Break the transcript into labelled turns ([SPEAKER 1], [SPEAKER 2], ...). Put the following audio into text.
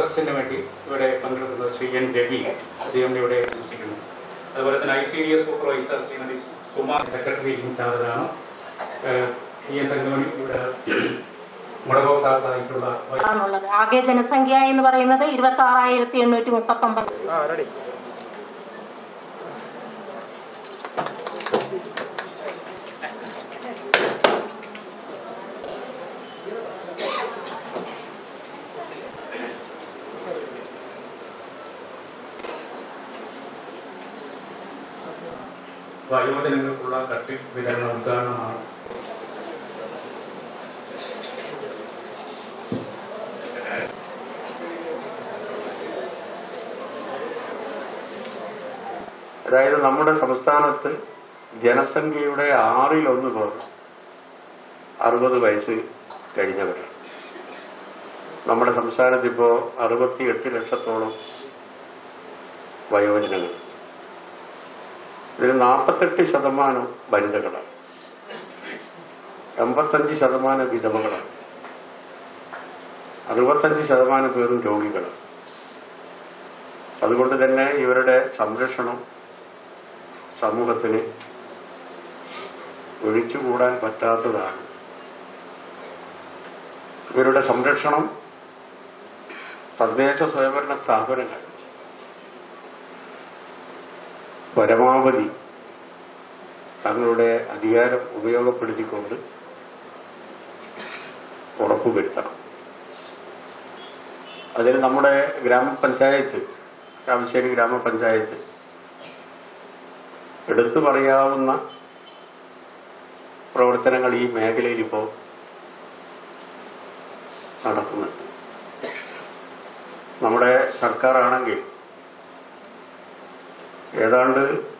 [SPEAKER 1] കോൺഗ്രസിന് വേണ്ടി ഇവിടെ പങ്കെടുക്കുന്നത് ശ്രീ എൻ രവി അദ്ദേഹം ഇവിടെ താമസിക്കുന്നു അതുപോലെ തന്നെ I C D S supervisor Shrimati Suma secretary ഇൻചാർജാണ് ഏഹ്, ടി എൻ തങ്കമണി ഇവിടെ ഗുണഭോക്താക്കളായിട്ടുള്ള
[SPEAKER 2] ആണുള്ളത് ആകെ ജനസംഖ്യ എന്ന് പറയുന്നത് ഇരുപത്തി ആറായിരത്തി എണ്ണൂറ്റി മുപ്പത്തി ഒമ്പത്
[SPEAKER 1] വയോജനങ്ങൾക്കുള്ള കട്ടി വിതരണ ഉദ്ഘാടനമാണ്
[SPEAKER 3] അതായത് നമ്മുടെ സംസ്ഥാനത്ത് ജനസംഖ്യയുടെ ആറിലൊന്ന് പേർ അറുപത് വയസ്സ് കഴിഞ്ഞവരാണ് നമ്മുടെ സംസ്ഥാനത്ത് ഇപ്പോൾ അറുപത്തിയെട്ട് ലക്ഷത്തോളം വയോജനങ്ങൾ ഇതിൽ നാൽപ്പത്തെട്ട് ശതമാനം വനിതകളാണ് എൺപത്തഞ്ച് ശതമാനം വിധവകളാണ് അറുപത്തഞ്ച് ശതമാനം പേരും രോഗികളാണ് അതുകൊണ്ട് തന്നെ ഇവരുടെ സംരക്ഷണം സമൂഹത്തിന് ഒഴിച്ചുകൂടാൻ പറ്റാത്തതാണ് ഇവരുടെ സംരക്ഷണം തദ്ദേശ സ്വയംഭരണ സ്ഥാപനങ്ങൾ പരമാവധി തങ്ങളുടെ അധികാരം ഉപയോഗപ്പെടുത്തിക്കൊണ്ട് ഉറപ്പുവരുത്തണം അതിൽ നമ്മുടെ ഗ്രാമപഞ്ചായത്ത് രാമശ്ശേരി ഗ്രാമപഞ്ചായത്ത് എടുത്തു പറയാവുന്ന പ്രവർത്തനങ്ങൾ ഈ മേഖലയിൽ ഇപ്പോൾ നടക്കുന്നുണ്ട് നമ്മുടെ സർക്കാർ ആണെങ്കിൽ ഏതാണ്ട്